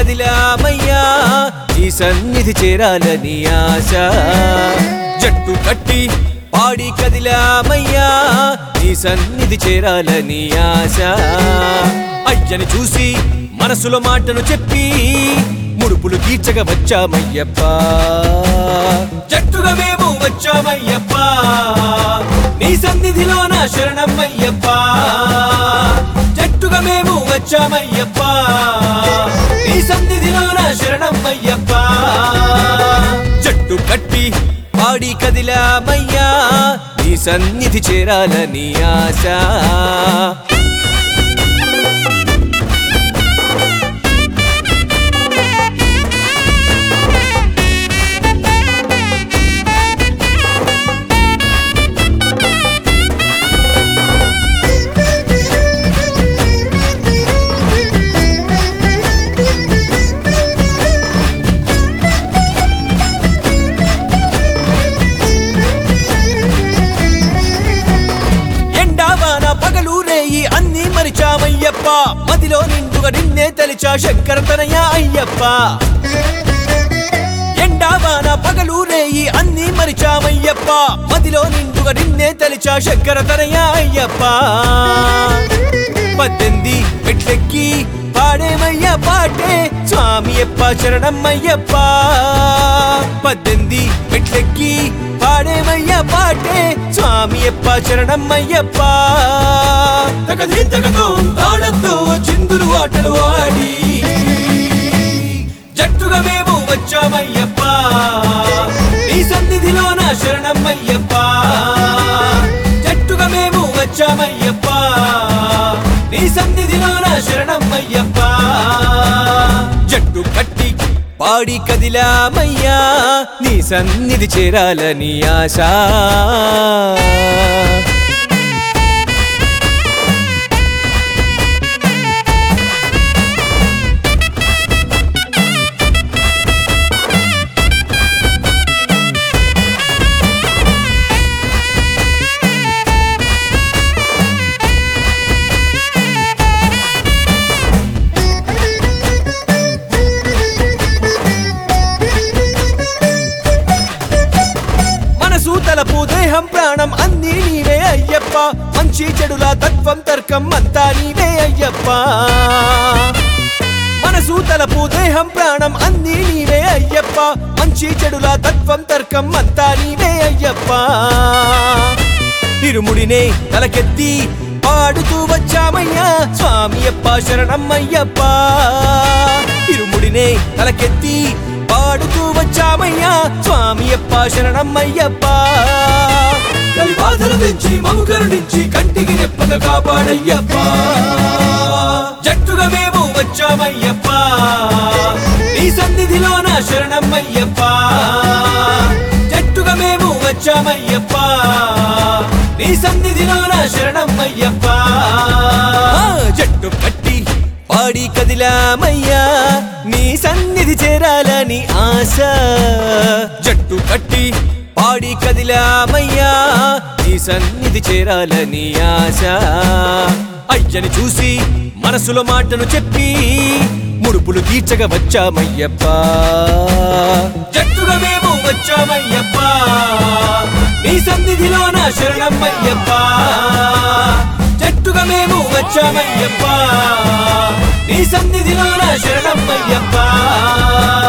కదిలామయ్యా నీ సన్నిధి చేరాలని ఆశ జట్టు కట్టి పాడి కదిలామయ్యా నీ సన్నిధి చేరాలని ఆశ అయ్యని చూసి మనసులో మాటను చెప్పి ముడుపులు తీర్చగా వచ్చామయ్యప్ప జట్టుగా మేము వచ్చామయ్యప్ప నీ సన్నిధిలో నా శరణమయ్యప్ప జట్టుగా మేము వచ్చామయ్యప్ప నీ సన్నిధిలో నా శరణమయ్యప్ప జట్టు కట్టి పాడి కదిలామయ్యా నీ సన్నిధి చేరాలని ఆశ ఎండావాన పగలు రేయి అన్ని మరిచామయ్యప్ప మదిలో నిండుగా నిన్నే తలిచా శంకర తనయ అయ్యప్ప ఎండావాన పగలు రేయి అన్ని మరిచామయ్యప్ప మదిలో నిండుగా నిన్నే తలిచా శంకర తనయ అయ్యప్ప పద్దెనిమిది మెట్లెక్కి పాడేమయ్య పాటే స్వామి ఎప్ప శరణమ్మయ్యప్ప పద్దెనిమిది మెట్లెక్కి పాడేమయ్య పాటే స్వామి ఎప్ప శరణమ్మయ్యప్ప తగది తగదో తాళంతో చిందులు ఆటలు ఆడి జట్టుగా మేము వచ్చామయ్యప్ప నీ సన్నిధిలో నా శరణమ్మయ్యప్ప జట్టుగా మేము వచ్చామయ్యప్ప నీ సన్నిధిలో నా శరణమ్మయ్యప్ప జట్టు కట్టి పాడి కదిలామయ్యా నీ సన్నిధి చేరాలని ఆశ మనసు తలపు దేహం ప్రాణం అన్నీ నీవే అయ్యప్ప మంచి చెడుల తత్వం తర్కం అంతా నీవే అయ్యప్ప మనసు తలపు దేహం ప్రాణం అన్నీ నీవే అయ్యప్ప మంచి చెడుల తత్వం తర్కం అంతా నీవే అయ్యప్ప ఇరుముడినే తలకెత్తి పాడుతూ వచ్చామయ్యా స్వామి అప్ప శరణమ్మయ్యప్ప ఇరుముడినే తలకెత్తి పాడుతూ వచ్చామయ్యా స్వామి అప్ప శరణమ్మయ్యప్ప కలిబాధలు తెచ్చి మము కరుణించి కంటికి రెప్పక కాపాడయ్యప్ప జట్టుగా మేము వచ్చామయ్యప్ప నీ సన్నిధిలో నా శరణమ్మయ్యప్ప జట్టుగా మేము వచ్చామయ్యప్ప నీ సన్నిధిలో నా శరణమ్మయ్యప్ప జట్టు కట్టి పాడి కదిలామయ్యా నీ సన్నిధి చేరాలని ఆశ జట్టు కట్టి పాడి కదిలామయ్యా నీ సన్నిధి చేరాలని ఆశ అయ్యని చూసి మనసులో మాటను చెప్పి ముడుపులు తీర్చగా వచ్చామయ్యప్ప జట్టుగా మేము వచ్చామయ్యప్ప నీ సన్నిధిలో నా శరణమ్మయ్యప్ప జట్టుగా మేము వచ్చామయ్యప్ప నీ సన్నిధిలో నా శరణమ్మయ్యప్ప